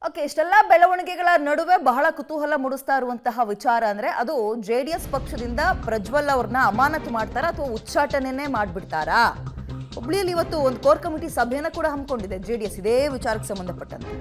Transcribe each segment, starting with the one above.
okay ಇಷ್ಟೆಲ್ಲ ಬೆಳವಣಿಗೆಗಳ ನಡುವೆ ಬಹಳ ಕುತೂಹಲ ಮೂಡಿಸ್ತಾ ಇರುವಂತಹ ವಿಚಾರ ಅಂದ್ರೆ ಅದು ಜೆ ಡಿ ಎಸ್ ಪಕ್ಷದಿಂದ ಪ್ರಜ್ವಲ್ ಅವ್ರನ್ನ ಅಮಾನತು ಮಾಡ್ತಾರಾ ಅಥವಾ ಉಚ್ಚಾಟನೆನೇ ಮಾಡ್ಬಿಡ್ತಾರಾ ಹುಬ್ಳಿಯಲ್ಲಿ ಇವತ್ತು ಒಂದು ಕೋರ್ ಕಮಿಟಿ ಸಭೆಯನ್ನ ಕೂಡ ಹಮ್ಮಿಕೊಂಡಿದೆ ಜೆ ಡಿ ಎಸ್ ಇದೇ ವಿಚಾರಕ್ಕೆ ಸಂಬಂಧಪಟ್ಟಂತೆ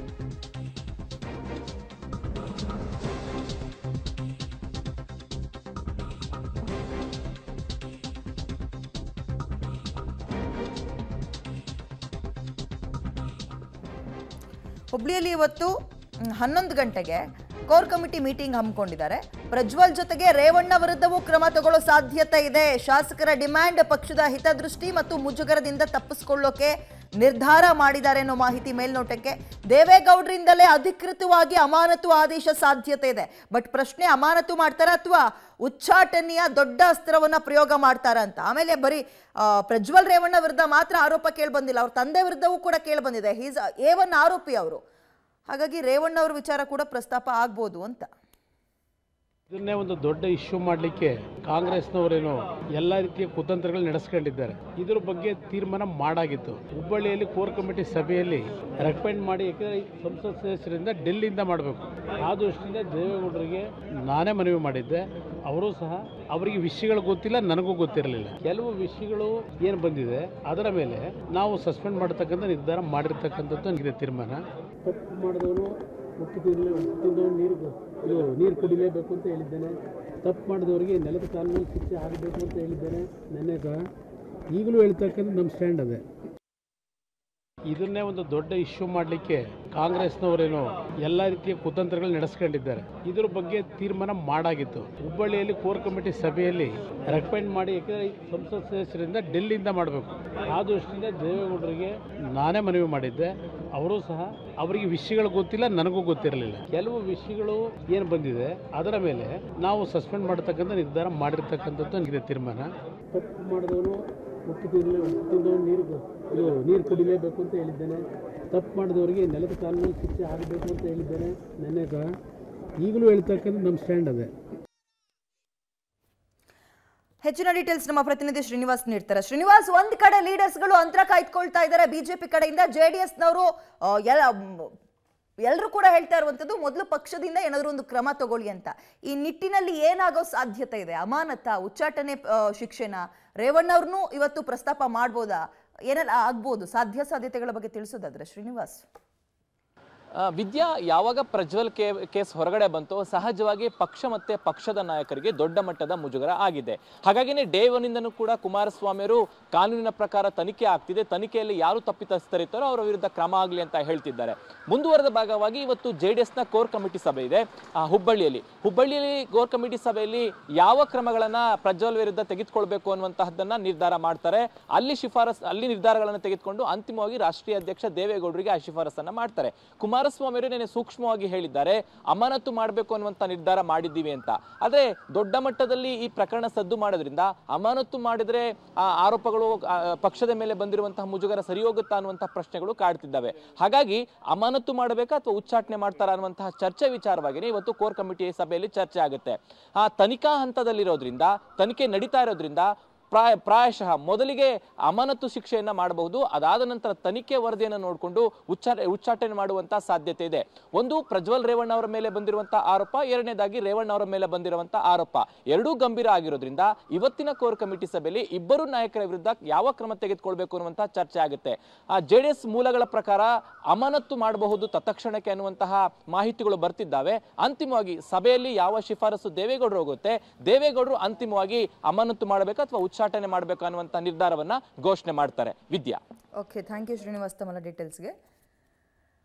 ಹುಬ್ಳಿಯಲ್ಲಿ ಇವತ್ತು ಮ್, ಹನ್ನೊಂದು ಗಂಟೆಗೆ ಕೋರ್ ಕಮಿಟಿ ಮೀಟಿಂಗ್ ಹಮ್ಮಿಕೊಂಡಿದ್ದಾರೆ ಪ್ರಜ್ವಲ್ ಜೊತೆಗೆ ರೇವಣ್ಣ ವಿರುದ್ಧವೂ ಕ್ರಮ ತಗೊಳ್ಳೋ ಸಾಧ್ಯತೆ ಇದೆ ಶಾಸಕರ ಡಿಮ್ಯಾಂಡ್ ಪಕ್ಷದ ಹಿತದೃಷ್ಟಿ ಮತ್ತು ಮುಜುಗರದಿಂದ ತಪ್ಪಿಸಿಕೊಳ್ಳೋಕೆ ನಿರ್ಧಾರ ಮಾಡಿದ್ದಾರೆ ಅನ್ನೋ ಮಾಹಿತಿ ಮೇಲ್ನೋಟಕ್ಕೆ ದೇವೇಗೌಡರಿಂದಲೇ ಅಧಿಕೃತವಾಗಿ ಅಮಾನತು ಆದೇಶ ಸಾಧ್ಯತೆ ಇದೆ ಬಟ್ ಪ್ರಶ್ನೆ ಅಮಾನತು ಮಾಡ್ತಾರಾ ಅಥವಾ ಉಚ್ಚಾಟನೆಯ ದೊಡ್ಡ ಅಸ್ತ್ರವನ್ನ ಪ್ರಯೋಗ ಮಾಡ್ತಾರ ಅಂತ ಆಮೇಲೆ ಬರೀ ಆ, ಪ್ರಜ್ವಲ್ ರೇವಣ್ಣ ವಿರುದ್ಧ ಮಾತ್ರ ಆರೋಪ ಕೇಳಿ ಬಂದಿಲ್ಲ ಅವ್ರ ತಂದೆ ವಿರುದ್ಧವೂ ಕೂಡ ಕೇಳಿ ಬಂದಿದೆ ಹೀಸ್ ಎ ಒನ್ ಆರೋಪಿ ಅವರು ಹಾಗಾಗಿ ರೇವಣ್ಣ ಅವ್ರ ವಿಚಾರ ಕೂಡ ಪ್ರಸ್ತಾಪ ಆಗ್ಬೋದು ಅಂತ ಇದನ್ನೇ ಒಂದು ದೊಡ್ಡ ಇಶ್ಯೂ ಮಾಡಲಿಕ್ಕೆ ಕಾಂಗ್ರೆಸ್ನವರೇನು ಎಲ್ಲ ರೀತಿಯ ಕುತಂತ್ರಗಳು ನಡೆಸ್ಕೊಂಡಿದ್ದಾರೆ ಇದ್ರ ಬಗ್ಗೆ ತೀರ್ಮಾನ ಮಾಡಾಗಿತ್ತು ಹುಬ್ಬಳ್ಳಿಯಲ್ಲಿ ಕೋರ್ ಕಮಿಟಿ ಸಭೆಯಲ್ಲಿ ರೆಕಮೆಂಡ್ ಮಾಡಿ ಯಾಕಂದರೆ ಸಂಸತ್ ಸದಸ್ಯರಿಂದ ಡೆಲ್ಲಿಯಿಂದ ಮಾಡಬೇಕು ಆ ದೃಷ್ಟಿಯಿಂದ ದೇವೇಗೌಡರಿಗೆ ನಾನೇ ಮನವಿ ಮಾಡಿದ್ದೆ ಅವರು ಸಹ ಅವರಿಗೆ ವಿಷಯಗಳು ಗೊತ್ತಿಲ್ಲ ನನಗೂ ಗೊತ್ತಿರಲಿಲ್ಲ ಕೆಲವು ವಿಷಯಗಳು ಏನು ಬಂದಿದೆ ಅದರ ಮೇಲೆ ನಾವು ಸಸ್ಪೆಂಡ್ ಮಾಡತಕ್ಕಂಥ ನಿರ್ಧಾರ ಮಾಡಿರ್ತಕ್ಕಂಥದ್ದು ಇದೆ ತೀರ್ಮಾನ ತಪ್ಪು ಮಾಡಿದವನು ಉಪ್ಪು ತಿನ್ನಲೇ ಉಪ್ಪು ತಿಂದವನು ನೀರು ಇದು ನೀರು ಕುಡಿಲೇಬೇಕು ಅಂತ ಹೇಳಿದ್ದೇನೆ ತಪ್ಪು ಮಾಡಿದವರಿಗೆ ನೆಲದ ಕಾನೂನು ಶಿಕ್ಷೆ ಆಗಬೇಕು ಅಂತ ಹೇಳಿದ್ದೇನೆ ನೆನ್ನೆ ಸಹ ಈಗಲೂ ಹೇಳ್ತಕ್ಕಂಥ ನಮ್ಮ ಸ್ಟ್ಯಾಂಡ್ ಅದೇ ಇದನ್ನೇ ಒಂದು ದೊಡ್ಡ ಇಶ್ಯೂ ಮಾಡಲಿಕ್ಕೆ ಕಾಂಗ್ರೆಸ್ನವರೇನು ಎಲ್ಲ ರೀತಿಯ ಕುತಂತ್ರಗಳು ನಡೆಸ್ಕೊಂಡಿದ್ದಾರೆ ಇದ್ರ ಬಗ್ಗೆ ತೀರ್ಮಾನ ಮಾಡಾಗಿತ್ತು ಹುಬ್ಬಳ್ಳಿಯಲ್ಲಿ ಕೋರ್ ಕಮಿಟಿ ಸಭೆಯಲ್ಲಿ ರೆಕಮೆಂಡ್ ಮಾಡಿ ಯಾಕಂದರೆ ಸಂಸತ್ ಸದಸ್ಯರಿಂದ ಡೆಲ್ಲಿಯಿಂದ ಮಾಡಬೇಕು ಆ ದೃಷ್ಟಿಯಿಂದ ದೇವೇಗೌಡರಿಗೆ ನಾನೇ ಮನವಿ ಮಾಡಿದ್ದೆ ಅವರು ಸಹ ಅವರಿಗೆ ವಿಷಯಗಳು ಗೊತ್ತಿಲ್ಲ ನನಗೂ ಗೊತ್ತಿರಲಿಲ್ಲ ಕೆಲವು ವಿಷಯಗಳು ಏನು ಬಂದಿದೆ ಅದರ ಮೇಲೆ ನಾವು ಸಸ್ಪೆಂಡ್ ಮಾಡತಕ್ಕಂಥ ನಿರ್ಧಾರ ಮಾಡಿರ್ತಕ್ಕಂಥದ್ದು ಇದೆ ತೀರ್ಮಾನ ತಪ್ಪು ಮಾಡಿದವನು ಉಪ್ಪು ತಿನ್ನಲೇ ಉಪ್ಪು ತಿಂದವನು ನೀರು ಇದು ನೀರು ಕುಡಿಲೇಬೇಕು ಅಂತ ಹೇಳಿದ್ದೇನೆ ತಪ್ಪು ಮಾಡಿದವರಿಗೆ ನೆಲದ ಕಾನೂನು ಶಿಕ್ಷೆ ಆಗಬೇಕು ಅಂತ ಹೇಳಿದ್ದೇನೆ ನೆನ್ನೆ ಸಹ ಈಗಲೂ ಹೇಳ್ತಕ್ಕಂಥ ನಮ್ಮ ಸ್ಟ್ಯಾಂಡ್ ಅದೇ ಹೆಚ್ಚಿನ ಡೀಟೇಲ್ಸ್ ನಮ್ಮ ಪ್ರತಿನಿಧಿ ಶ್ರೀನಿವಾಸ್ ನೀಡ್ತಾರೆ ಶ್ರೀನಿವಾಸ್ ಒಂದ್ ಕಡೆ ಲೀಡರ್ಸ್ಗಳು ಅಂತರ ಕಾಯ್ದುಕೊಳ್ತಾ ಇದ್ದಾರೆ ಬಿಜೆಪಿ ಕಡೆಯಿಂದ ಜೆ ಡಿ ಎಸ್ನವರು ಎಲ್ಲರೂ ಕೂಡ ಹೇಳ್ತಾ ಇರುವಂತದ್ದು ಮೊದಲು ಪಕ್ಷದಿಂದ ಏನಾದರೂ ಒಂದು ಕ್ರಮ ತಗೊಳ್ಳಿ ಅಂತ ಈ ನಿಟ್ಟಿನಲ್ಲಿ ಏನಾಗೋ ಸಾಧ್ಯತೆ ಇದೆ ಅಮಾನತ ಉಚ್ಚಾಟನೆ ಆ, ಶಿಕ್ಷೆನ ರೇವಣ್ಣವ್ರನ್ನೂ ಇವತ್ತು ಪ್ರಸ್ತಾಪ ಮಾಡ್ಬೋದಾ ಏನೆಲ್ಲ ಆಗ್ಬೋದು ಸಾಧ್ಯ ಸಾಧ್ಯತೆಗಳ ಬಗ್ಗೆ ತಿಳಿಸೋದಾದ್ರೆ ಶ್ರೀನಿವಾಸ್ ಆ, ವಿದ್ಯಾ ಯಾವಾಗ ಪ್ರಜ್ವಲ್ ಕೇ ಕೇಸ್ ಹೊರಗಡೆ ಬಂತೋ ಸಹಜವಾಗಿ ಪಕ್ಷ ಮತ್ತೆ ಪಕ್ಷದ ನಾಯಕರಿಗೆ ದೊಡ್ಡ ಮಟ್ಟದ ಮುಜುಗರ ಆಗಿದೆ ಹಾಗಾಗಿನೇ ಡೇ ಒನ್ನಿಂದನೂ ಕೂಡ ಕುಮಾರಸ್ವಾಮಿಯವರು ಕಾನೂನಿನ ಪ್ರಕಾರ ತನಿಖೆ ಆಗ್ತಿದೆ ತನಿಖೆಯಲ್ಲಿ ಯಾರು ತಪ್ಪಿತಸ್ಥರಿದ್ದಾರೋ ಅವರ ವಿರುದ್ಧ ಕ್ರಮ ಆಗಲಿ ಅಂತ ಹೇಳ್ತಿದ್ದಾರೆ ಮುಂದುವರೆದ ಭಾಗವಾಗಿ ಇವತ್ತು ಜೆ ಡಿ ಎಸ್ನ ಕೋರ್ ಕಮಿಟಿ ಸಭೆ ಇದೆ ಆ, ಹುಬ್ಬಳ್ಳಿಯಲ್ಲಿ ಹುಬ್ಬಳ್ಳಿಯಲ್ಲಿ ಕೋರ್ ಕಮಿಟಿ ಸಭೆಯಲ್ಲಿ ಯಾವ ಕ್ರಮಗಳನ್ನ ಪ್ರಜ್ವಲ್ ವಿರುದ್ಧ ತೆಗೆದುಕೊಳ್ಬೇಕು ಅನ್ನುವಂತಹದ್ದನ್ನ ನಿರ್ಧಾರ ಮಾಡ್ತಾರೆ ಅಲ್ಲಿ ಶಿಫಾರಸ್ ಅಲ್ಲಿ ನಿರ್ಧಾರಗಳನ್ನು ತೆಗೆದುಕೊಂಡು ಅಂತಿಮವಾಗಿ ರಾಷ್ಟ್ರೀಯ ಅಧ್ಯಕ್ಷ ದೇವೇಗೌಡರಿಗೆ ಆ ಶಿಫಾರಸನ್ನ ಮಾಡ್ತಾರೆ ಕುಮಾರಸ್ವಾಮಿ ಅವರು ನೆನೆ ಸೂಕ್ಷ್ಮವಾಗಿ ಹೇಳಿದ್ದಾರೆ ಅಮಾನತು ಮಾಡಬೇಕು ಅನ್ನುವಂತ ನಿರ್ಧಾರ ಮಾಡಿದ್ದೀವಿ ಅಂತ ಆದ್ರೆ ದೊಡ್ಡ ಮಟ್ಟದಲ್ಲಿ ಈ ಪ್ರಕರಣ ಸದ್ದು ಮಾಡೋದ್ರಿಂದ ಅಮಾನತು ಮಾಡಿದ್ರೆ ಆ ಆರೋಪಗಳು ಆ, ಪಕ್ಷದ ಮೇಲೆ ಬಂದಿರುವಂತಹ ಮುಜುಗರ ಸರಿ ಹೋಗುತ್ತಾ ಅನ್ನುವಂತಹ ಪ್ರಶ್ನೆಗಳು ಕಾಡ್ತಿದ್ದಾವೆ ಹಾಗಾಗಿ ಅಮಾನತು ಮಾಡಬೇಕಾ ಅಥವಾ ಉಚ್ಚಾಟನೆ ಮಾಡ್ತಾರಾ ಅನ್ನುವಂತಹ ಚರ್ಚೆ ವಿಚಾರವಾಗಿನೇ ಇವತ್ತು ಕೋರ್ ಕಮಿಟಿ ಸಭೆಯಲ್ಲಿ ಚರ್ಚೆ ಆಗುತ್ತೆ ಆ ತನಿಖಾ ಹಂತದಲ್ಲಿರೋದ್ರಿಂದ ತನಿಖೆ ನಡೀತಾ ಇರೋದ್ರಿಂದ ಪ್ರಾಯ ಪ್ರಾಯಶಃ ಮೊದಲಿಗೆ ಅಮಾನತು ಶಿಕ್ಷೆಯನ್ನ ಮಾಡಬಹುದು ಅದಾದ ನಂತರ ತನಿಖೆ ವರದಿಯನ್ನು ನೋಡಿಕೊಂಡು ಉಚ್ಚಾರ ಉಚ್ಚಾಟನೆ ಮಾಡುವಂತ ಸಾಧ್ಯತೆ ಇದೆ ಒಂದು ಪ್ರಜ್ವಲ್ ರೇವಣ್ಣ ಅವರ ಮೇಲೆ ಬಂದಿರುವಂತಹ ಆರೋಪ ಎರಡನೇದಾಗಿ ರೇವಣ್ಣ ಅವರ ಮೇಲೆ ಬಂದಿರುವಂತಹ ಆರೋಪ ಎರಡೂ ಗಂಭೀರ ಆಗಿರೋದ್ರಿಂದ ಇವತ್ತಿನ ಕೋರ್ ಕಮಿಟಿ ಸಭೆಯಲ್ಲಿ ಇಬ್ಬರು ನಾಯಕರ ವಿರುದ್ಧ ಯಾವ ಕ್ರಮ ತೆಗೆದುಕೊಳ್ಬೇಕು ಅನ್ನುವಂತಹ ಚರ್ಚೆ ಆಗುತ್ತೆ ಆ ಜೆ ಮೂಲಗಳ ಪ್ರಕಾರ ಅಮಾನತು ಮಾಡಬಹುದು ತತ್ಕ್ಷಣಕ್ಕೆ ಅನ್ನುವಂತಹ ಮಾಹಿತಿಗಳು ಬರ್ತಿದ್ದಾವೆ ಅಂತಿಮವಾಗಿ ಸಭೆಯಲ್ಲಿ ಯಾವ ಶಿಫಾರಸು ದೇವೇಗೌಡರು ಹೋಗುತ್ತೆ ದೇವೇಗೌಡರು ಅಂತಿಮವಾಗಿ ಅಮಾನತು ಮಾಡಬೇಕು ಅಥವಾ ಉಚ್ಚಾಟನೆ ಮಾಡಬೇಕು ಅನ್ನುವಂಥ ನಿರ್ಧಾರವನ್ನ ಘೋಷಣೆ ಮಾಡ್ತಾರೆ Vidya okay thank you Srinivas ತಮ್ಮ ಡೀಟೇಲ್ಸ್ಗೆ